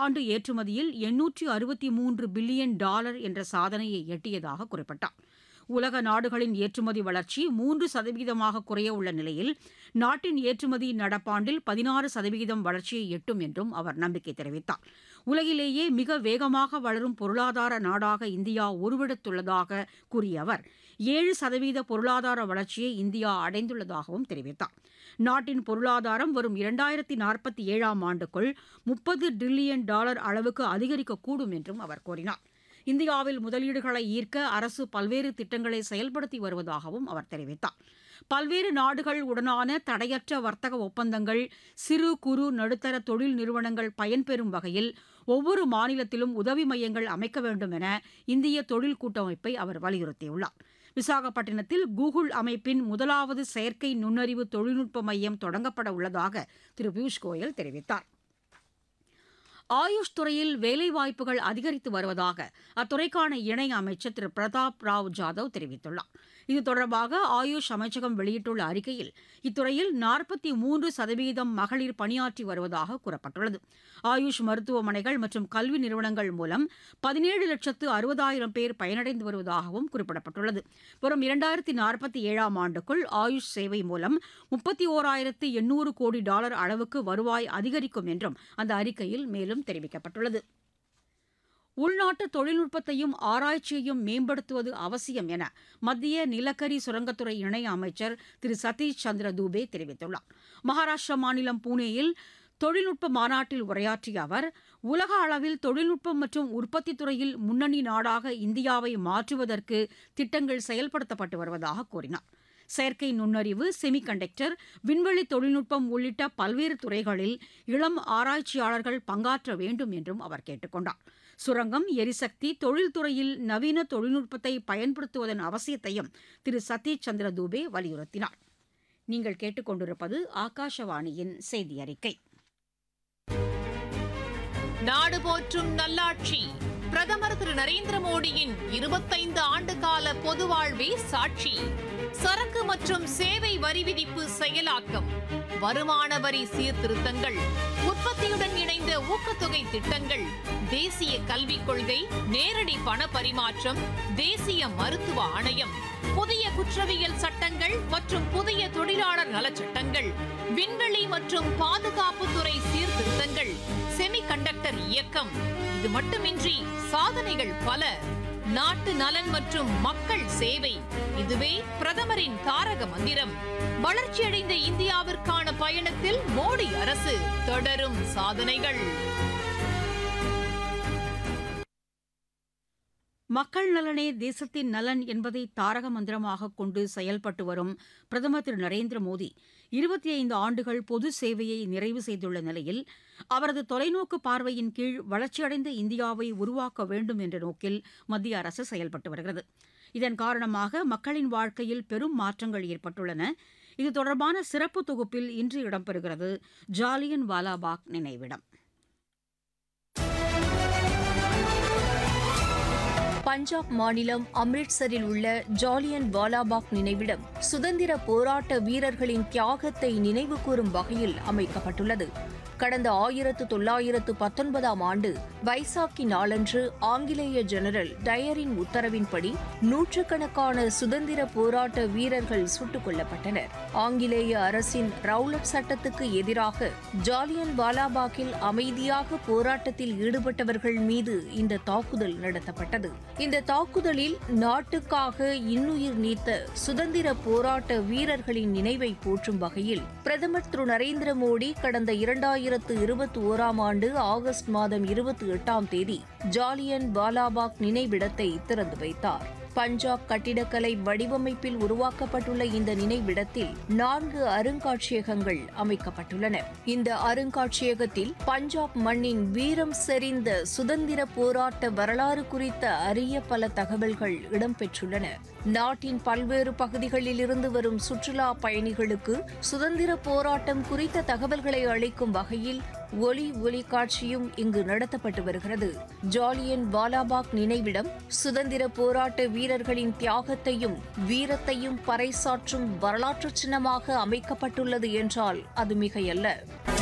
ஆண்டு ஏற்றுமதியில் எண்ணூற்று அறுபத்தி மூன்று பில்லியன் டாலர் என்ற சாதனையை எட்டியதாக குறிப்பிட்டார் உலக நாடுகளின் ஏற்றுமதி வளர்ச்சி மூன்று சதவீதமாக குறைய உள்ள நிலையில் நாட்டின் ஏற்றுமதி நடப்பாண்டில் பதினாறு சதவீதம் வளர்ச்சியை எட்டும் என்றும் அவர் நம்பிக்கை தெரிவித்தார் உலகிலேயே மிக வேகமாக வளரும் பொருளாதார நாடாக இந்தியா உருவெடுத்துள்ளதாக கூறிய அவர் ஏழு சதவீத பொருளாதார வளர்ச்சியை இந்தியா அடைந்துள்ளதாகவும் தெரிவித்தார் நாட்டின் பொருளாதாரம் வரும் இரண்டாயிரத்தி நாற்பத்தி ஏழாம் ஆண்டுக்குள் முப்பது டிரில்லியன் டாலர் அளவுக்கு அதிகரிக்கக்கூடும் என்றும் அவர் கூறினார் இந்தியாவில் முதலீடுகளை ஈர்க்க அரசு பல்வேறு திட்டங்களை செயல்படுத்தி வருவதாகவும் அவர் தெரிவித்தார் பல்வேறு நாடுகள் உடனான தடையற்ற வர்த்தக ஒப்பந்தங்கள் சிறு குறு நடுத்தர தொழில் நிறுவனங்கள் பயன்பெறும் வகையில் ஒவ்வொரு மாநிலத்திலும் உதவி மையங்கள் அமைக்க வேண்டும் என இந்திய தொழில் கூட்டமைப்பை அவர் வலியுறுத்தியுள்ளார் விசாகப்பட்டினத்தில் கூகுள் அமைப்பின் முதலாவது செயற்கை நுண்ணறிவு தொழில்நுட்ப மையம் தொடங்கப்பட உள்ளதாக திரு பியூஷ் கோயல் தெரிவித்தார் ஆயுஷ் துறையில் வேலைவாய்ப்புகள் அதிகரித்து வருவதாக அத்துறைக்கான இணை அமைச்சர் திரு பிரதாப் ராவ் ஜாதவ் தெரிவித்துள்ளார் இது தொடர்பாக ஆயுஷ் அமைச்சகம் வெளியிட்டுள்ள அறிக்கையில் இத்துறையில் நாற்பத்தி மூன்று சதவீதம் மகளிர் பணியாற்றி வருவதாக கூறப்பட்டுள்ளது ஆயுஷ் மருத்துவமனைகள் மற்றும் கல்வி நிறுவனங்கள் மூலம் பதினேழு லட்சத்து அறுபதாயிரம் பேர் பயனடைந்து வருவதாகவும் குறிப்பிடப்பட்டுள்ளது வரும் இரண்டாயிரத்தி நாற்பத்தி ஏழாம் ஆண்டுக்குள் ஆயுஷ் சேவை மூலம் முப்பத்தி ஓராயிரத்து எண்ணூறு கோடி டாலர் அளவுக்கு வருவாய் அதிகரிக்கும் என்றும் அந்த அறிக்கையில் மேலும் தெரிவிக்கப்பட்டுள்ளது உள்நாட்டு தொழில்நுட்பத்தையும் ஆராய்ச்சியையும் மேம்படுத்துவது அவசியம் என மத்திய நிலக்கரி சுரங்கத்துறை இணை அமைச்சர் திரு சதீஷ் சந்திர தூபே தெரிவித்துள்ளார் மகாராஷ்டிரா மாநிலம் புனேயில் தொழில்நுட்ப மாநாட்டில் உரையாற்றிய அவர் உலக அளவில் தொழில்நுட்பம் மற்றும் உற்பத்தி துறையில் முன்னணி நாடாக இந்தியாவை மாற்றுவதற்கு திட்டங்கள் செயல்படுத்தப்பட்டு வருவதாக கூறினார் செயற்கை நுண்ணறிவு செமிகண்டக்டர் விண்வெளி தொழில்நுட்பம் உள்ளிட்ட பல்வேறு துறைகளில் இளம் ஆராய்ச்சியாளர்கள் பங்காற்ற வேண்டும் என்றும் அவர் கேட்டுக் கொண்டார் சுரங்கம் எரிசக்தி தொழில்துறையில் நவீன தொழில்நுட்பத்தை பயன்படுத்துவதன் அவசியத்தையும் திரு சதீஷ் சந்திர தூபே வலியுறுத்தினார் நீங்கள் கேட்டுக்கொண்டிருப்பது ஆகாஷவாணியின் செய்தி அறிக்கை நாடு போற்றும் நல்லாட்சி பிரதமர் திரு நரேந்திர மோடியின் இருபத்தைந்து ஆண்டு கால பொது வாழ்வே சாட்சி சரக்கு மற்றும் சேவை வரி விதிப்பு செயலாக்கம் வருமான வரி சீர்திருத்தங்கள் உற்பத்தியுடன் இணைந்த ஊக்கத்தொகை திட்டங்கள் தேசிய கல்விக் கொள்கை நேரடி பண பரிமாற்றம் தேசிய மருத்துவ ஆணையம் புதிய குற்றவியல் சட்டங்கள் மற்றும் புதிய தொழிலாளர் நலச்சட்டங்கள் விண்வெளி மற்றும் பாதுகாப்புத்துறை சீர்திருத்தங்கள் செமிகண்டக்டர் இயக்கம் இது மட்டுமின்றி சாதனைகள் பல நாட்டு நலன் மற்றும் மக்கள் சேவை இதுவே பிரதமரின் தாரக மந்திரம் வளர்ச்சியடைந்த இந்தியாவிற்கான பயணத்தில் மோடி அரசு தொடரும் சாதனைகள் மக்கள் நலனே தேசத்தின் நலன் என்பதை தாரக மந்திரமாக கொண்டு செயல்பட்டு வரும் பிரதமர் திரு நரேந்திர மோடி இருபத்தி ஐந்து ஆண்டுகள் பொது சேவையை நிறைவு செய்துள்ள நிலையில் அவரது தொலைநோக்கு பார்வையின் கீழ் வளர்ச்சியடைந்த இந்தியாவை உருவாக்க வேண்டும் என்ற நோக்கில் மத்திய அரசு செயல்பட்டு வருகிறது இதன் காரணமாக மக்களின் வாழ்க்கையில் பெரும் மாற்றங்கள் ஏற்பட்டுள்ளன இது தொடர்பான சிறப்பு தொகுப்பில் இன்று இடம்பெறுகிறது ஜாலியன் வாலாபாக் நினைவிடம் பஞ்சாப் மாநிலம் அம்ரிட்சரில் உள்ள ஜாலியன் வாலாபாக் நினைவிடம் சுதந்திர போராட்ட வீரர்களின் தியாகத்தை நினைவுகூரும் வகையில் அமைக்கப்பட்டுள்ளது கடந்த ஆயிரத்து தொள்ளாயிரத்து பத்தொன்பதாம் ஆண்டு வைசாக்கி நாளன்று ஆங்கிலேய ஜெனரல் டயரின் உத்தரவின்படி நூற்றுக்கணக்கான சுதந்திர போராட்ட வீரர்கள் சுட்டுக் கொல்லப்பட்டனர் ஆங்கிலேய அரசின் ரவுலட் சட்டத்துக்கு எதிராக ஜாலியன் வாலாபாக்கில் அமைதியாக போராட்டத்தில் ஈடுபட்டவர்கள் மீது இந்த தாக்குதல் நடத்தப்பட்டது இந்த தாக்குதலில் நாட்டுக்காக இன்னுயிர் நீத்த சுதந்திர போராட்ட வீரர்களின் நினைவை போற்றும் வகையில் பிரதமர் திரு நரேந்திர மோடி கடந்த இரண்டாயிரத்து இருபத்தி ஓராம் ஆண்டு ஆகஸ்ட் மாதம் இருபத்தி எட்டாம் தேதி ஜாலியன் வாலாபாக் நினைவிடத்தை திறந்து வைத்தார் பஞ்சாப் கட்டிடக்கலை வடிவமைப்பில் உருவாக்கப்பட்டுள்ள இந்த நினைவிடத்தில் நான்கு அருங்காட்சியகங்கள் அமைக்கப்பட்டுள்ளன இந்த அருங்காட்சியகத்தில் பஞ்சாப் மண்ணின் வீரம் செறிந்த சுதந்திர போராட்ட வரலாறு குறித்த அரிய பல தகவல்கள் இடம்பெற்றுள்ளன நாட்டின் பல்வேறு பகுதிகளில் இருந்து வரும் சுற்றுலா பயணிகளுக்கு சுதந்திர போராட்டம் குறித்த தகவல்களை அளிக்கும் வகையில் ஒலி ஒலி காட்சியும் இங்கு நடத்தப்பட்டு வருகிறது ஜாலியன் வாலாபாக் நினைவிடம் சுதந்திர போராட்ட வீரர்களின் தியாகத்தையும் வீரத்தையும் பறைசாற்றும் வரலாற்று சின்னமாக அமைக்கப்பட்டுள்ளது என்றால் அது மிகையல்ல